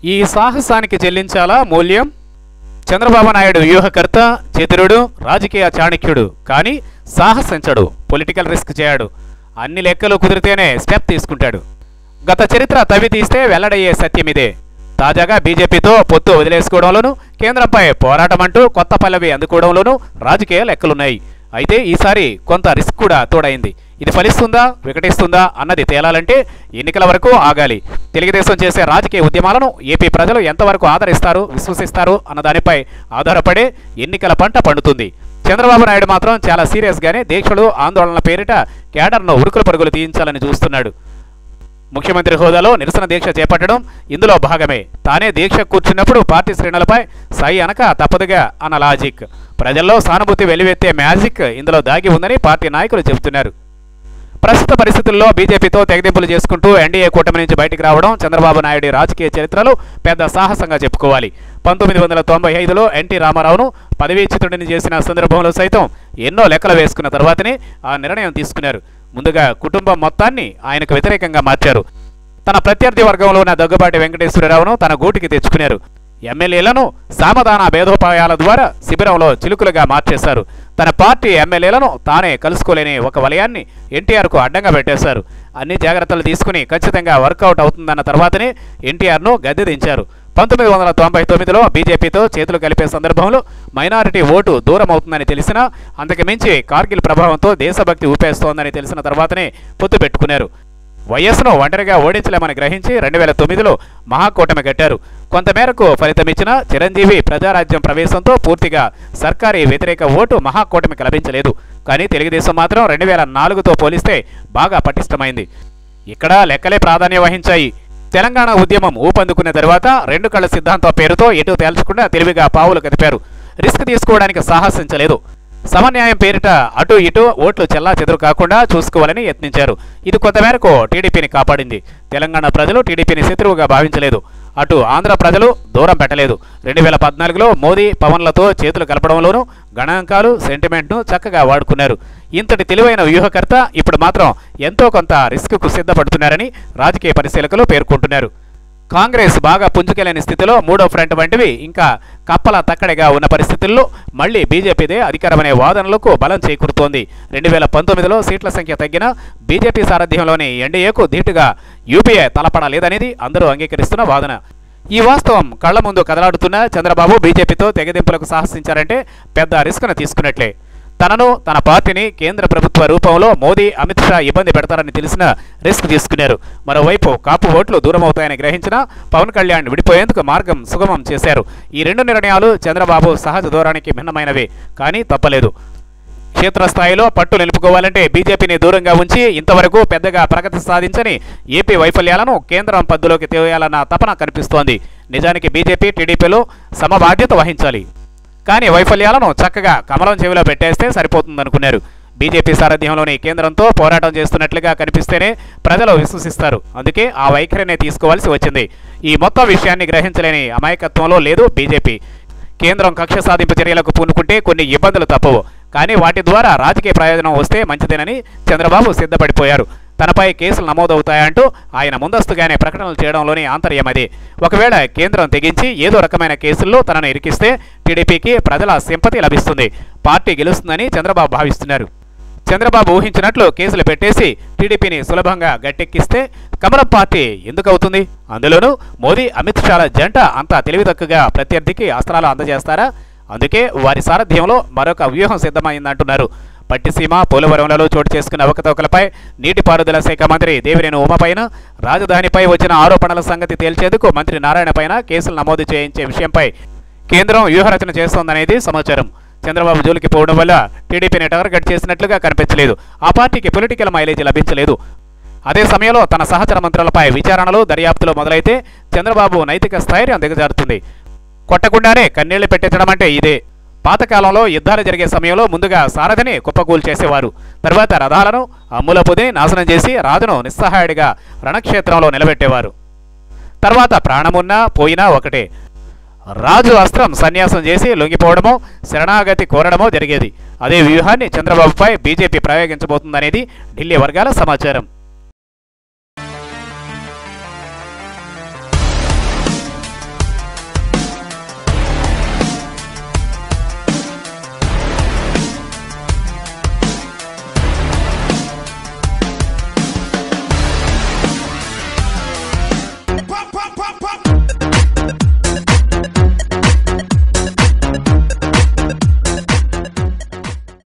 ఈ సాహసానికి చెల్లించాలా మూల్యం చంద్రబాబు నాయుడు వ్యూహకర్త చతురుడు రాజకీయ చాణక్యుడు కానీ సాహసించడు పొలిటికల్ రిస్క్ చేయడు అన్ని లెక్కలు కుదిరితేనే స్టెప్ తీసుకుంటాడు గత చరిత్ర తవ్వి తీస్తే వెల్లడయ్యే సత్యమిదే తాజాగా బీజేపీతో పొత్తు వదిలేసుకోవడంలోనూ కేంద్రంపై పోరాటం అంటూ కొత్త పల్లవి అందుకోవడంలోనూ రాజకీయ లెక్కలున్నాయి అయితే ఈసారి కొంత రిస్క్ కూడా తోడైంది ఇది ఫలిస్తుందా వికటిస్తుందా అన్నది తేలాలంటే ఎన్నికల వరకు ఆగాలి తెలుగుదేశం చేసే రాజకీయ ఉద్యమాలను ఏపీ ప్రజలు ఎంతవరకు ఆదరిస్తారు విశ్వసిస్తారు అన్న దానిపై ఆధారపడే ఎన్నికల పంట పండుతుంది చంద్రబాబు నాయుడు మాత్రం చాలా సీరియస్గానే దీక్షలు ఆందోళనల పేరిట కేడర్ను ఉరుకులు పరుగులు తీయించాలని చూస్తున్నాడు ముఖ్యమంత్రి హోదాలో నిరసన దీక్ష చేపట్టడం ఇందులో భాగమే తానే దీక్ష కూర్చున్నప్పుడు పార్టీ శ్రేణులపై సై అనక తప్పదుగా అన్న లాజిక్ ప్రజల్లో సానుభూతి వెలివెత్తే మ్యాజిక్ ఇందులో దాగి ఉందని పార్టీ నాయకులు చెబుతున్నారు ప్రస్తుత పరిస్థితుల్లో బీజేపీతో తెగదింపులు చేసుకుంటూ ఎన్డీఏ కూటమి నుంచి బయటికి రావడం చంద్రబాబు నాయుడు రాజకీయ చరిత్రలో పెద్ద సాహసంగా చెప్పుకోవాలి పంతొమ్మిది వందల తొంభై ఐదులో ఎన్టీ రామారావును పదవీచ్యుతుడిని చేసిన సందర్భంలో సైతం ఎన్నో లెక్కలు వేసుకున్న తర్వాతనే ఆ నిర్ణయం తీసుకున్నారు ముందుగా కుటుంబం మొత్తాన్ని ఆయనకు వ్యతిరేకంగా మార్చారు తన ప్రత్యర్థి వర్గంలో ఉన్న దగ్గుబాటి వెంకటేశ్వరరావును తన గూటికి తెచ్చుకున్నారు ఎమ్మెల్యేలను సామధాన భేదోపాయాల ద్వారా శిబిరంలో చిలుకులుగా మార్చేశారు తన పార్టీ ఎమ్మెల్యేలను తానే కలుసుకోలేని ఒక వలయాన్ని ఎన్టీఆర్కు అడ్డంగా పెట్టేశారు అన్ని జాగ్రత్తలు తీసుకుని ఖచ్చితంగా వర్కౌట్ అవుతుందన్న తర్వాతనే ఎన్టీఆర్ను గద్దె దించారు పంతొమ్మిది వందల తొంభై తొమ్మిదిలో బీజేపీతో చేతులు కలిపే సందర్భంలో మైనారిటీ ఓటు దూరం అవుతుందని తెలిసినా అంతకు మించి కార్గిల్ ప్రభావంతో దేశభక్తి ఊపేస్తోందని తెలిసిన తర్వాతనే పొత్తు పెట్టుకున్నారు వైఎస్ను ఒంటరిగా ఓడించలేమని గ్రహించి రెండు వేల తొమ్మిదిలో మహాకూటమి కట్టారు కొంతమేరకు ఫలితమిచ్చిన చిరంజీవి ప్రజారాజ్యం ప్రవేశంతో పూర్తిగా సర్కారీ వ్యతిరేక ఓటు మహాకూటమికి లభించలేదు కానీ తెలుగుదేశం మాత్రం రెండు వేల నాలుగుతో పోలిస్తే బాగా పటిష్టమైంది ఇక్కడ లెక్కలే ప్రాధాన్యం వహించాయి తెలంగాణ ఉద్యమం ఊపందుకున్న తర్వాత రెండు కళ్ళ సిద్ధాంతం పేరుతో ఎటు తేల్చకుండా తెలివిగా పావులు కదిపారు రిస్క్ తీసుకోవడానికి సాహసించలేదు సమన్యాయం పేరిట అటు ఇటు ఓట్లు చెల్లా చెదురు కాకుండా చూసుకోవాలని యత్నించారు ఇది కొంతమేరకు టీడీపీని కాపాడింది తెలంగాణ ప్రజలు టీడీపీని శత్రువుగా భావించలేదు అటు ఆంధ్ర ప్రజలు దూరం పెట్టలేదు రెండు వేల పద్నాలుగులో మోదీ పవన్లతో చేతులు కలపడంలోనూ గణాంకాలు సెంటిమెంట్ను చక్కగా వాడుకున్నారు ఇంతటి తెలివైన వ్యూహకర్త ఇప్పుడు మాత్రం ఎంతో కొంత రిస్క్కు సిద్ధపడుతున్నారని రాజకీయ పరిశీలకులు పేర్కొంటున్నారు కాంగ్రెస్ బాగా పుంజుకెళ్లేని స్థితిలో మూడో ఫ్రంట్ వంటివి ఇంకా కప్పల తక్కడిగా ఉన్న పరిస్థితుల్లో మళ్లీ బీజేపీదే అధికారమనే వాదనలకు బలం చేకూరుతోంది రెండు వేల పంతొమ్మిదిలో సీట్ల సంఖ్య తగ్గిన బీజేపీ సారథ్యంలోని ఎన్డీఏకు ధీటుగా యూపీఏ తలపడలేదనేది అందరూ అంగీకరిస్తున్న వాదన ఈ వాస్తవం కళ్ల ముందు కదలాడుతున్న చంద్రబాబు బీజేపీతో తెగదింపులకు సాహసించారంటే పెద్ద రిస్క్ను తీసుకున్నట్లే తనను తన పార్టీని కేంద్ర ప్రభుత్వ రూపంలో మోదీ అమిత్ షా ఇబ్బంది పెడతారని తెలిసిన రిస్క్ తీసుకున్నారు మరోవైపు కాపు ఓట్లు దూరమవుతాయని గ్రహించిన పవన్ కళ్యాణ్ విడిపోయేందుకు మార్గం సుగమం చేశారు ఈ రెండు నిర్ణయాలు చంద్రబాబు సహజ దూరానికి భిన్నమైనవే కానీ తప్పలేదు క్షేత్రస్థాయిలో పట్టు నిలుపుకోవాలంటే బీజేపీని దూరంగా ఉంచి ఇంతవరకు పెద్దగా ప్రగతి సాధించని ఏపీ వైఫల్యాలను కేంద్రం పద్దులోకి తేయాలన్న తపన కనిపిస్తోంది నిజానికి బీజేపీ టీడీపీలో సమబాధ్యత వహించాలి కానీ వైఫల్యాలను చక్కగా కమలం చెవిలో పెట్టేస్తే సరిపోతుందనుకున్నారు బీజేపీ సారథ్యంలోని కేంద్రంతో పోరాటం చేస్తున్నట్లుగా కనిపిస్తేనే ప్రజలు విశ్వసిస్తారు అందుకే ఆ వైఖరినే తీసుకోవాల్సి వచ్చింది ఈ మొత్తం విషయాన్ని గ్రహించలేని అమాయకత్వంలో లేదు బీజేపీ కేంద్రం కక్ష సాధింపు చర్యలకు పూనుకుంటే కొన్ని ఇబ్బందులు తప్పవు కానీ వాటి ద్వారా రాజకీయ ప్రయోజనం వస్తే మంచిదేనని చంద్రబాబు సిద్ధపడిపోయారు తనపై కేసులు నమోదవుతాయంటూ ఆయన ముందస్తుగానే ప్రకటనలు చేయడంలోని ఆంతర్యం అది ఒకవేళ కేంద్రం తెగించి ఏదో రకమైన కేసుల్లో తనను ఇరికిస్తే టీడీపీకి ప్రజల సింపతి లభిస్తుంది పార్టీ గెలుస్తుందని చంద్రబాబు భావిస్తున్నారు చంద్రబాబు ఊహించినట్లు కేసులు పెట్టేసి టీడీపీని సులభంగా గట్టెక్కిస్తే కమలం పార్టీ ఎందుకు అవుతుంది అందులోనూ మోదీ అమిత్ షాల జంట అంత తెలివితక్కుగా ప్రత్యర్థికి అస్త్రాలు అందజేస్తారా అందుకే వారి సారథ్యంలో మరొక వ్యూహం సిద్ధమైందంటున్నారు పట్టిసీమ పోలవరంలలో చోటు చేసుకున్న అవకతవకలపై నీటిపారుదల శాఖ మంత్రి దేవినేని ఉమపైన రాజధానిపై వచ్చిన ఆరోపణల సంగతి తేల్చేందుకు మంత్రి నారాయణపైన కేసులు నమోదు చేయించే విషయంపై కేంద్రం వ్యూహరచన చేస్తోందనేది సమాచారం చంద్రబాబు జోలికి పోవడం వల్ల టీడీపీని టార్గెట్ చేసినట్లుగా కనిపించలేదు ఆ పార్టీకి పొలిటికల్ మైలేజ్ లభించలేదు అదే సమయంలో తన సహచర మంత్రులపై విచారణలు దర్యాప్తులు మొదలైతే చంద్రబాబు నైతిక స్థైర్యం దిగజారుతుంది కొట్టకుండానే కన్నీళ్లు పెట్టించడం అంటే ఇదే పాతకాలంలో యుద్ధాలు జరిగే సమయంలో ముందుగా సారథిని కుప్పకూలు చేసేవారు తర్వాత రథాలను అమ్ముల పొది నాశనం చేసి రాజును నిస్సహాయుడిగా రణక్షేత్రంలో నిలబెట్టేవారు తర్వాత ప్రాణమున్నా పోయినా ఒకటే రాజు అస్త్రం సన్యాసం చేసి లొంగిపోవడమో శరణాగతి కోరడమో జరిగేది అదే వ్యూహాన్ని చంద్రబాబుపై బీజేపీ ప్రయోగించబోతుందనేది ఢిల్లీ వర్గాల సమాచారం